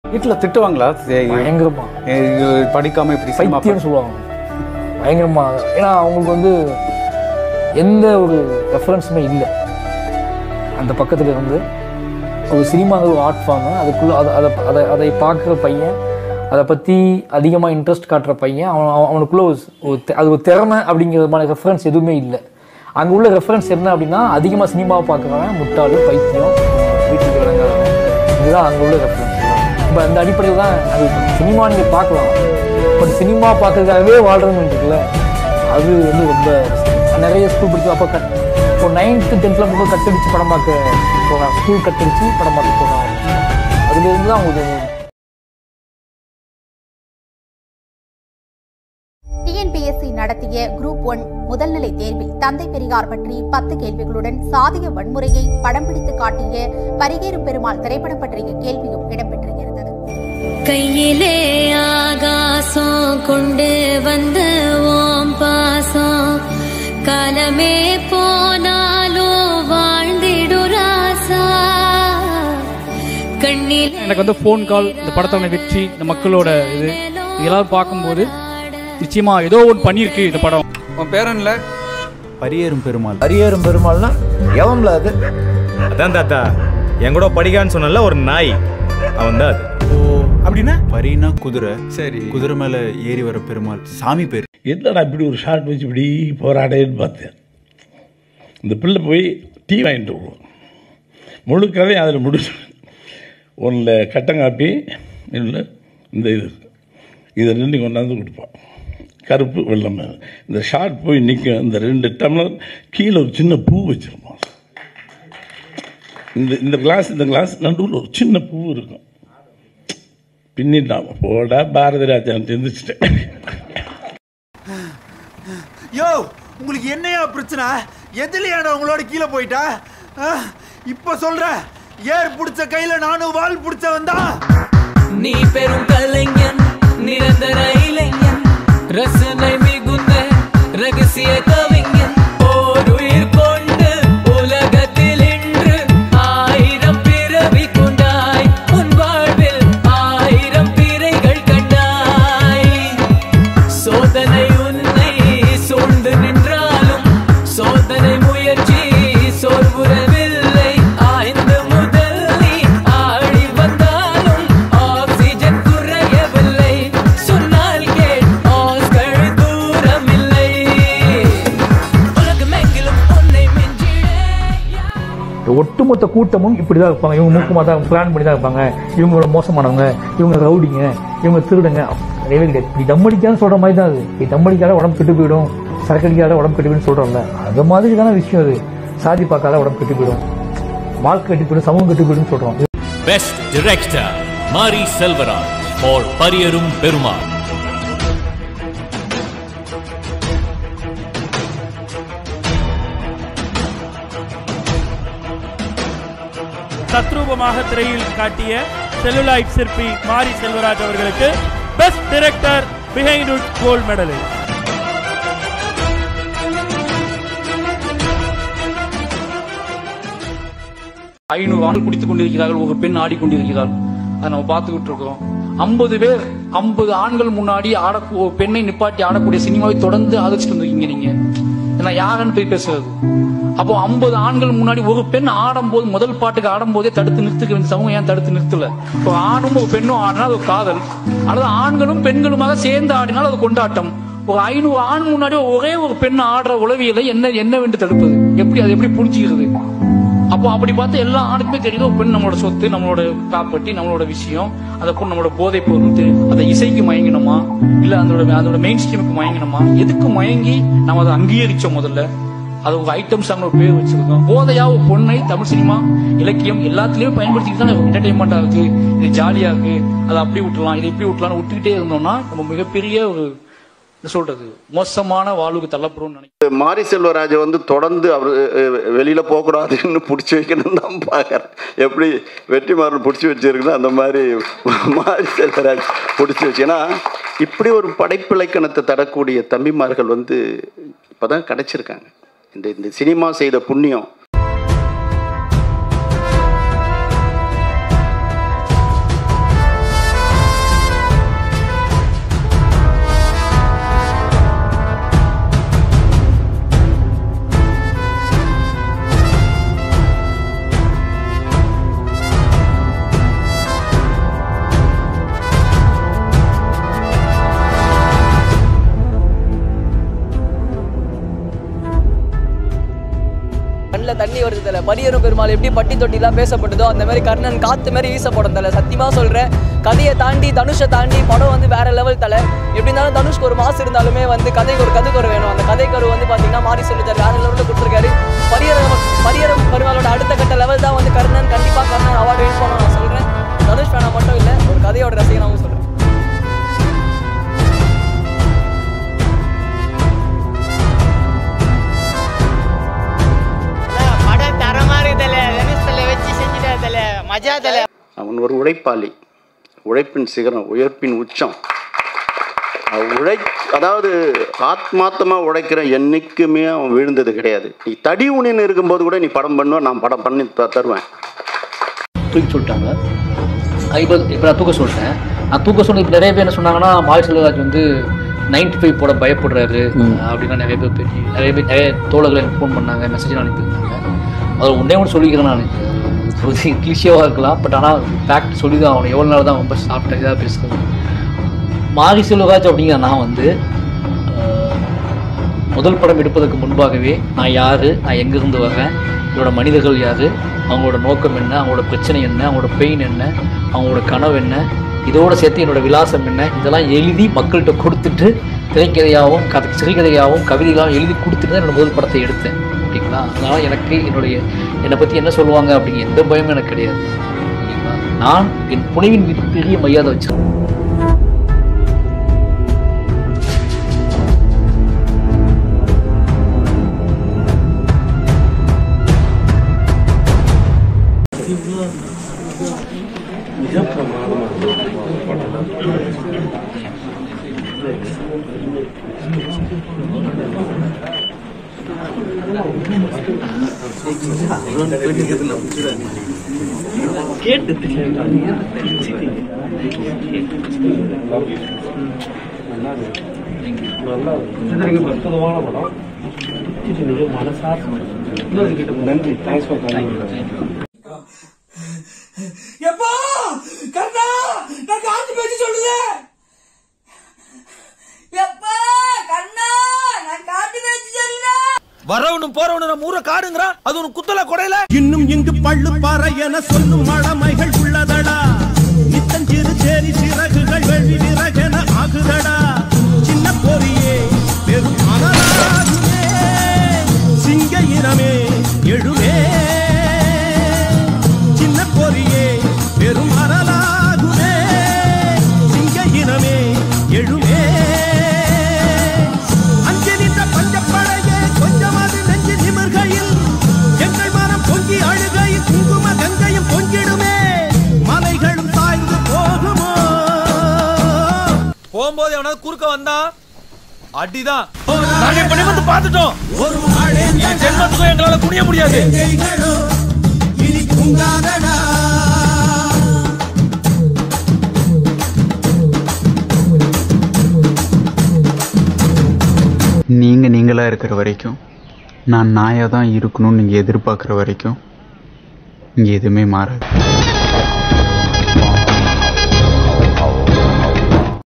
வீட்டில் திட்டுவாங்களா ஏய், பயங்கரமா ஏய், இது படிக்காம இப்படி சினிமா பைத்தியம்னு சொல்லுவாங்க பயங்கரமா ஏன்னா அவங்களுக்கு வந்து எந்த ஒரு ரெஃபரன்ஸுமே இல்லை அந்த பக்கத்துல இருந்து ஒரு சினிமாங்கிற ஒரு ஆர்ட் ஃபார்ம் அதுக்குள்ள அதை அதை அதை அதை பார்க்குற பையன் அதை பற்றி அதிகமாக இன்ட்ரெஸ்ட் காட்டுற பையன் அவன் அவன் அவனுக்குள்ள ஒரு ஒரு தெ- அது ஒரு திறமை அப்படிங்கிற மாதிரி ரெஃபரன்ஸ் எதுவுமே இல்லை அங்கே உள்ள ரெஃபரன்ஸ் என்ன அப்படின்னா அதிகமாக சினிமாவை பார்க்குறவன் முட்டாள் பைத்தியம் வீட்டுக்கு விளங்காதவன் இதுதான் அங்கே உள்ள ரெஃபரன்ஸ் இப்போ அந்த அடிப்படையில் தான் அது சினிமா நீங்கள் பார்க்கலாம் பட் சினிமா பார்க்கறதுக்காகவே வாழ்றதுன்னு இருக்குல்ல அது வந்து ரொம்ப நிறைய ஸ்கூல் படிக்கும் அப்போ கட் இப்போ நைன்த்து டென்த்தில் போது கட்டடிச்சு படம் பார்க்க போகிறான் ஸ்கூல் கட்டடிச்சு படம் பார்க்க போகிறான் அதுலேருந்து தான் அவங்களுக்கு டிஎன்பிஎஸ்சி நடத்திய குரூப் ஒன் முதல்நிலை தேர்வில் தந்தை பெரியார் பற்றி பத்து கேள்விகளுடன் சாதிய வன்முறையை படம் பிடித்து காட்டிய பரிகேறும் பெருமாள் திரைப்படம் பற்றிய கேள்வியும் இடம்பெற்றிருந்தது கையிலே ஆகாசம் கொண்டு வந்த ஓம் பாசம் காலமே போனாலும் வாழ்ந்திடு ராசா கண்ணில் எனக்கு வந்து ஃபோன் கால் இந்த படத்தோட வெற்றி இந்த மக்களோட இது இதெல்லாம் பார்க்கும்போது நிச்சயமா ஏதோ ஒன்று பண்ணியிருக்கு இந்த படம் உன் பேரன்ல பரியேறும் பெருமாள் அரியரும் பெருமாள்னா எவன்ல அது அதான் தாத்தா என் கூட படிக்கான்னு சொன்னல ஒரு நாய் அவன் தான் அது அப்படின்னா பரினா குதிரை சரி குதிரை மேல ஏறி வர பெருமாள் சாமி பேர் என்னடா இப்படி ஒரு ஷார்ட் வச்சு இப்படி போராடேன்னு பார்த்தேன் இந்த பிள்ளை போய் டீ வாங்கிட்டு வருவோம் முழு கதையும் அதில் முடிச்சு ஒன்றில் கட்டங்காப்பி இல்லை இந்த இது இதை ரெண்டு கொண்டாந்து கொடுப்பான் கருப்பு வெள்ளம் இந்த ஷார்ட் போய் நிற்கும் இந்த ரெண்டு டம்ளர் கீழே ஒரு சின்ன பூ வச்சுருப்பான் இந்த இந்த கிளாஸ் இந்த கிளாஸ் நடுவில் ஒரு சின்ன பூ இருக்கும் பின்னிட்டான் போடா பாரதி ராஜான்னு எந்திரிச்சிட்டேன் யோ உங்களுக்கு என்னையா பிரச்சனை எதுலையாடா உங்களோட கீழே போயிட்டா ஆ, இப்ப சொல்றேன் ஏர் புடிச்ச கையில நானும் வால் புடிச்ச வந்தா நீ பெரும் கலைஞன் நிரந்தர இளைஞன் ரசனை மிகுந்த ரகசிய கவிஞன் ஓர் உயிர் கொண்டு உலகத்தில் இன்று ஆயிரம் பிறவி கொண்டாய் உன் வாழ்வில் ஆயிரம் பிறைகள் கண்டாய் சோதனை உன்னை சூழ்ந்து நின்றாலும் சோதனை முயற்சி சோர்வுறவில்லை ஆய்ந்து முதல் நீ ஆடி வந்தாலும் ஆக்சிஜன் குறையவில்லை சொன்னால் கேள் ஆஸ்கள் தூரமில்லை உலகமெங்கிலும் உன்னை மிஞ்சிட ஒட்டுமொத்த கூட்டமும் இப்படி தான் இருப்பாங்க இவங்க மூக்கமாக தான் பிளான் பண்ணி தான் இருப்பாங்க இவங்களோட மோசமானவங்க இவங்க ரவுடிங்க இவங்க திருடுங்க கிடையவே கிடையாது இப்படி தம் அடிக்கான்னு சொல்கிற மாதிரி தான் அது இப்படி தம் அடிக்காத உடம்பு கெட்டு போயிடும் சரக்கு அடிக்காத உடம்பு கெட்டு போயிடும் சொல்கிறோம்ல அது மாதிரி தானே விஷயம் அது சாதி பார்க்காத உடம்பு கெட்டு போயிடும் வாழ்க்கை கெட்டு போயிடும் சமூகம் கெட்டு போயிடும் சொல்கிறோம் பெஸ்ட் டிரெக்டர் மாரி செல்வராஜ் ஃபார் பரியரும் பெருமாள் தத்ரூபமாக திரையில் காட்டிய செல்லுலாய்ட் சிற்பி மாரி செல்வராஜ் அவர்களுக்கு best director behind gold medal ஐநூறு ஆண்கள் குடித்துக் கொண்டிருக்கிறார்கள் ஒரு பெண் ஆடிக்கொண்டிருக்கிறாள் அதை நம்ம பார்த்துக்கிட்டு இருக்கோம் ஐம்பது பேர் ஐம்பது ஆண்கள் முன்னாடி ஆட ஒரு பெண்ணை நிப்பாட்டி ஆடக்கூடிய சினிமாவை தொடர்ந்து ஆதரிச்சுட்டு வந்திருக்கீங்க நீங்க ஏன்னா யாருன்னு போய் பேசுறது அப்போ ஐம்பது ஆண்கள் முன்னாடி ஒரு பெண் ஆடும்போது முதல் பாட்டுக்கு ஆடும்போதே தடுத்து நிறுத்துக்க வேண்டிய சமூகம் ஏன் தடுத்து நிறுத்தல இப்போ ஆணும் ஒரு பெண்ணும் ஆடினா அது ஒரு காதல் அல்லது ஆண்களும் பெண்களுமாக சேர்ந்து ஆடினால் அது கொண்டாட்டம் ஒரு ஐநூறு ஆண் முன்னாடி ஒரே ஒரு பெண் ஆடுற உளவியலை என்ன என்னவென்று தடுப்பது எப்படி அதை எப்படி புரிஞ்சுக்கிறது அப்போ அப்படி பார்த்து எல்லா ஆணுக்குமே தெரியுது ஒரு பெண் நம்மளோட சொத்து நம்மளோட ப்ராப்பர்ட்டி நம்மளோட விஷயம் அதை பொண்ணு நம்மளோட போதை பொருள் தெரியும் அந்த இசைக்கு மயங்கினோமா இல்ல அதோட அதோட மெயின் ஸ்ட்ரீமுக்கு மயங்கினோமா எதுக்கு மயங்கி நம்ம அதை அங்கீகரிச்சோம் முதல்ல அது ஒரு ஐட்டம் சாங் ஒரு பேர் வச்சிருக்கோம் போதையா ஒரு பொண்ணை தமிழ் சினிமா இலக்கியம் எல்லாத்துலயும் பயன்படுத்திட்டு தான் என்டர்டைன்மெண்டா இருக்கு இது ஜாலியா இருக்கு அதை அப்படி விட்டுலாம் இதை இப்படி விட்டுலாம் விட்டுக்கிட்டே இருந்தோம்னா நம்ம மிகப்பெரிய ஒரு என்ன சொல்றது மோசமான வாழ்வுக்கு தள்ளப்படும்னு நினைக்கிறேன் மாரி செல்வராஜை வந்து தொடர்ந்து அவர் வெளியில் போகக்கூடாதுன்னு பிடிச்சி வைக்கணும் தான் பார்க்குறேன் எப்படி வெற்றிமாறன் பிடிச்சி வச்சிருக்குதோ அந்த மாதிரி மாரி செல்வராஜ் பிடிச்சி வச்சு ஏன்னா இப்படி ஒரு படைப்பிலக்கணத்தை தரக்கூடிய தம்பிமார்கள் வந்து இப்போ தான் கிடச்சிருக்காங்க இந்த இந்த சினிமா செய்த புண்ணியம் வாயில தண்ணி வருது தல பரியரும் பெருமாள் எப்படி பட்டி தொட்டிலாம் பேசப்படுதோ அந்த மாதிரி கர்ணன் காத்து மாதிரி வீசப்படும் தல சத்தியமா சொல்றேன் கதையை தாண்டி தனுஷை தாண்டி படம் வந்து வேற லெவல் தல எப்படி இருந்தாலும் தனுஷ்க்கு ஒரு மாசு இருந்தாலுமே வந்து கதைக்கு ஒரு கதைக்கரு வேணும் அந்த கதைக்கரு வந்து பாத்தீங்கன்னா மாறி சொல்லிச்சாரு வேற லெவலில் கொடுத்துருக்காரு பரியரம் பரியரம் பெருமாளோட அடுத்த கட்ட லெவல் தான் வந்து கர்ணன் கண்டிப்பா கர்ணன் அவார்டு வின் பண்ண நான் சொல்றேன் தனுஷ் ஃபேனா மட்டும் இல்லை ஒரு கதையோட ரசிகனாகவும் சொல்றேன் படம் தரமா இருக்குதுல தனுஷ் தலை வச்சு செஞ்சுட்டா தலை மஜா தலை அவன் ஒரு உழைப்பாளி உழைப்பின் சிகரம் உயர்ப்பின் உச்சம் அவன் உழை அதாவது ஆத்மார்த்தமாக உழைக்கிற என்னைக்குமே அவன் விழுந்தது கிடையாது நீ தடி உணின்னு இருக்கும்போது கூட நீ படம் பண்ணுவ நான் படம் பண்ணி த- தருவேன் தூக்கி சொல்லிட்டாங்க இப்போ இப்போ நான் தூக்க சொல்லிட்டேன் நான் தூக்க சொன்ன இப்போ நிறைய பேர் என்ன சொன்னாங்கன்னா மாரி செல்வராஜ் வந்து நைன்டி ஃபைவ் போட பயப்படுறாரு அப்படின்னா நிறைய பேர் பெரிய நிறைய பேர் நிறைய தோழர்கள் எனக்கு ஃபோன் பண்ணாங்க மெசேஜ் அனுப்பியிருந்தாங்க அதில் ஒன்றே ஒன்று சொல்லிக்கிறேன் நான் ஒரு கிளிஷியாவாக இருக்கலாம் பட் ஆனால் ஃபேக்ட் சொல்லி தான் அவனை எவ்வளோ நாள் தான் ரொம்ப சாப்பிட்ட இதாக பேசுகிறது மாரி செல்வராஜ் அப்படிங்கிற நான் வந்து ஆஹ், முதல் படம் எடுப்பதற்கு முன்பாகவே நான் யார் நான் எங்கேருந்து வரேன் என்னோட மனிதர்கள் யார் அவங்களோட நோக்கம் என்ன அவங்களோட பிரச்சனை என்ன அவங்களோட பெயின் என்ன அவங்களோட கனவு என்ன இதோட சேர்த்து என்னோட விலாசம் என்ன இதெல்லாம் எழுதி மக்கள்கிட்ட கொடுத்துட்டு திரைக்கதையாகவும் கதை சிறுகதையாகவும் கவிதைகளாகவும் எழுதி கொடுத்துட்டு தான் என்னோட முதல் படத்தை எடுத்தேன் ஓகேங்களா அதனால் எனக்கு என்னுடைய என்னை பற்றி என்ன சொல்லுவாங்க அப்படிங்கிற எந்த பயமும் எனக்கு கிடையாது ஓகேங்களா நான் என் புனைவின் மீது பெரிய மரியாதை வச்சிருக்கேன் எப்பா கண்ணா நான் காத்து பேச்சு சொல்லுது எப்பா கண்ணா நான் காத்து பேச்சு சொல்லுது வரவனும் போறவனும் நம்ம ஊரை காடுங்கிறான் அது உனக்கு குத்தல கொடையில இன்னும் இங்கு பள்ளு பாறை என சொல்லும் மழமைகள் உள்ளதடா நித்தஞ்சிறு சேரி சிறகுகள் வெள்ளி விறகென ஆகுதடா சின்ன பொறியே பெரும் அனலாகுமே சிங்க இனமே எழுமே சின்ன பொறியே பெரும் அனலாகுமே சிங்க இனமே எழுமே அஞ்சு நின்ற பஞ்சப்படையே கொஞ்சமாது நெஞ்சு நிமிர்கையில் எங்கள் மனம் பொங்கி அழுகையில் குங்கும கங்கையும் பொங்கிடுமே மலைகளும் சாய்ந்து போகுமோ போகும்போது எவனாவது குறுக்க வந்தா அடிதான் நாங்க இப்ப நிமிர்ந்து பார்த்துட்டோம் ஒரு மழை என் ஜென்மத்துக்கும் எங்களால குனிய முடியாது இனி தூங்காதடா நீங்கள் நீங்களாக இருக்கிற வரைக்கும் நான் நாயாக தான் இருக்கணும்னு நீங்கள் எதிர்பார்க்குற வரைக்கும் இங்கே எதுவுமே மாறாது